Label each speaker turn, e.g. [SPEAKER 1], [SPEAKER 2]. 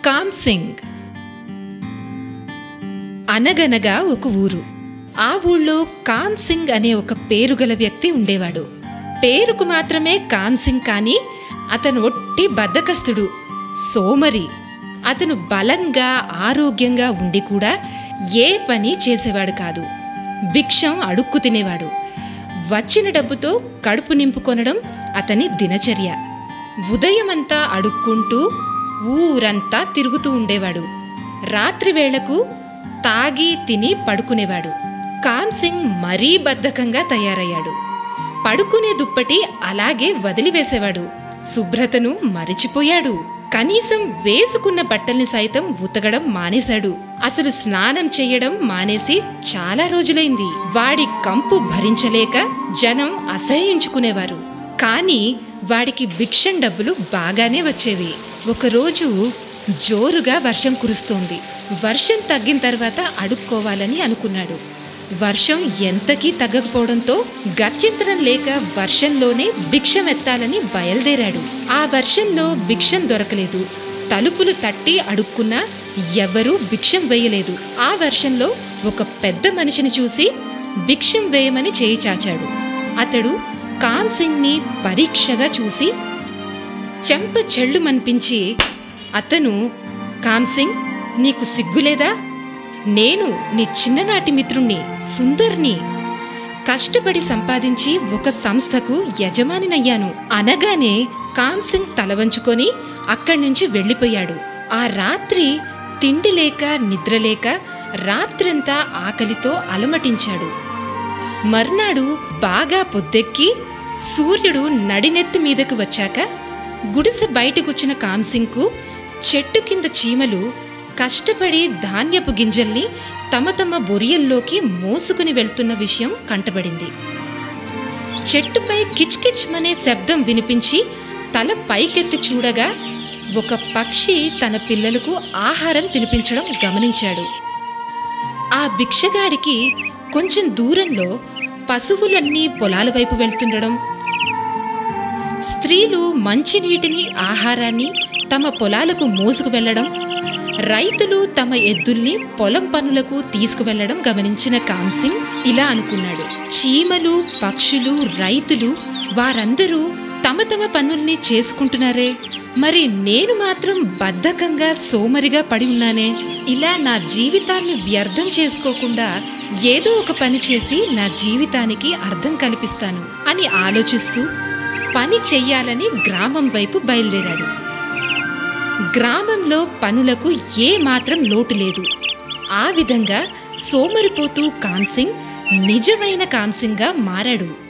[SPEAKER 1] com Singh అనగనగా ఒక ఊరు ఆ ఊళ్ళో కామ్ సింగ్ అనే ఒక పేరుగల వ్యక్తి ఉండేవాడు పేరుకు మాత్రమే కామ్ సింగ్ కానీ అతను ఒట్టి బద్ధకస్తుడు సోమరి అతను బలంగా ఆరోగ్యంగా ఉండి కూడా ఏ పని చేసేవాడు కాదు భిక్షం అడుక్కు తినేవాడు వచ్చిన డబ్బుతో కడుపు నింపుకొనడం అతని దినచర్య ఉదయమంతా అడుక్కుంటూ ఊరంతా తిరుగుతూ ఉండేవాడు రాత్రి వేళకు తాగి తిని పడుకునేవాడు కామ్ సింగ్ మరీ బద్ధకంగా తయారయ్యాడు పడుకునే దుప్పటి అలాగే వదిలివేసేవాడు శుభ్రతను మరిచిపోయాడు కనీసం వేసుకున్న బట్టల్ని సైతం ఉతకడం మానేశాడు అసలు స్నానం చేయడం మానేసి చాలా రోజులైంది వాడి కంపు భరించలేక జనం అసహ్యించుకునేవారు కానీ వాడికి భిక్షం డబ్బులు బాగానే వచ్చేవి ఒకరోజు జోరుగా వర్షం కురుస్తోంది వర్షం తగ్గిన తర్వాత అడుక్కోవాలని అనుకున్నాడు వర్షం ఎంతకీ తగ్గకపోవడంతో గత్యంతరం లేక వర్షంలోనే భిక్షం ఎత్తాలని బయలుదేరాడు ఆ వర్షంలో భిక్షం దొరకలేదు తలుపులు తట్టి అడుక్కున్నా ఎవరూ భిక్షం వేయలేదు ఆ వర్షంలో ఒక పెద్ద మనిషిని చూసి భిక్షం వేయమని చేయి చాచాడు అతడు కామ్ సింగ్ని పరీక్షగా చూసి చెంప చెళ్ళుమనిపించి అతను కామ్ సింగ్ నీకు సిగ్గులేదా నేను నీ చిన్ననాటి మిత్రుణ్ణి సుందర్ని కష్టపడి సంపాదించి ఒక సంస్థకు యజమానినయ్యాను అనగానే కామ్ సింగ్ తల వంచుకొని అక్కడి నుంచి వెళ్ళిపోయాడు ఆ రాత్రి తిండి లేక నిద్రలేక రాత్రంతా ఆకలితో అలమటించాడు మర్నాడు బాగా పొద్దెక్కి సూర్యుడు నడినెత్తి మీదకు వచ్చాక గుడిసె బయటకొచ్చిన కామ్సింగ్కు చెట్టు కింద చీమలు కష్టపడి ధాన్యపు గింజల్ని తమ తమ బొరియల్లోకి మోసుకుని వెళ్తున్న విషయం కంటబడింది చెట్టుపై కిచ్కిచ్మనే శబ్దం వినిపించి తల పైకెత్తి చూడగా ఒక పక్షి తన పిల్లలకు ఆహారం తినిపించడం గమనించాడు ఆ భిక్షగాడికి కొంచెం దూరంలో పశువులన్నీ పొలాల వైపు వెళ్తుండడం స్త్రీలు మంచినీటిని ఆహారాన్ని తమ పొలాలకు మోసుకు వెళ్లడం రైతులు తమ ఎద్దుల్ని పొలం పనులకు తీసుకువెళ్లడం గమనించిన కాన్సింగ్ ఇలా అనుకున్నాడు చీమలు పక్షులు రైతులు వారందరూ తమ తమ పనుల్ని చేసుకుంటున్నారే మరి నేను మాత్రం బద్ధకంగా సోమరిగా పడి ఉన్నానే ఇలా నా జీవితాన్ని వ్యర్థం చేసుకోకుండా ఏదో ఒక పని చేసి నా జీవితానికి అర్థం కల్పిస్తాను అని ఆలోచిస్తూ పని చెయ్యాలని గ్రామం వైపు బయలుదేరాడు గ్రామంలో పనులకు ఏ మాత్రం లోటు లేదు ఆ విధంగా సోమరిపోతూ కాన్సింగ్ నిజమైన కాన్సింగ్గా మారాడు